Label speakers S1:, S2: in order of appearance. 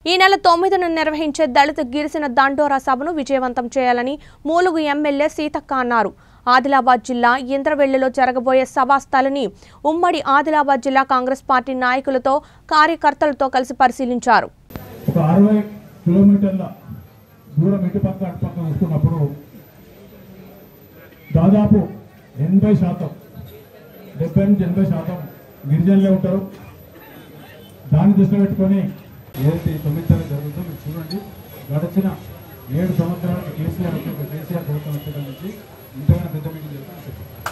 S1: ఈ నెల తొమ్మిదిన నిర్వహించే దళిత గిరిసిన దండోరా సభను విజయవంతం చేయాలని మూలుగు ఎమ్మెల్యే సీతక్క అన్నారు ఆదిలాబాద్ జిల్లా ఇంద్రవెల్లిలో జరగబోయే సభా స్థలిని ఉమ్మడి ఆదిలాబాద్ జిల్లా కాంగ్రెస్ పార్టీ నాయకులతో కార్యకర్తలతో కలిసి పరిశీలించారు
S2: ఒక అరవై కిలోమీటర్ల దూరం ఇటు పక్క అటు పక్క చూసుకున్నప్పుడు దాదాపు ఎనభై శాతం డెబ్బై నుంచి ఎనభై శాతం గిరిజనులే ఉంటారు దాన్ని దృష్టిలో పెట్టుకొని ఏదైతే ఈ తొమ్మిది తారీఖు జరుగుతుందో మీరు చూడండి గడిచిన ఏడు సంవత్సరాలకి కేసీఆర్ వచ్చాక కేసీఆర్ ప్రభుత్వం వచ్చేట నుంచి ఇంతగానో పెద్ద మీటింగ్ జరుగుతుంది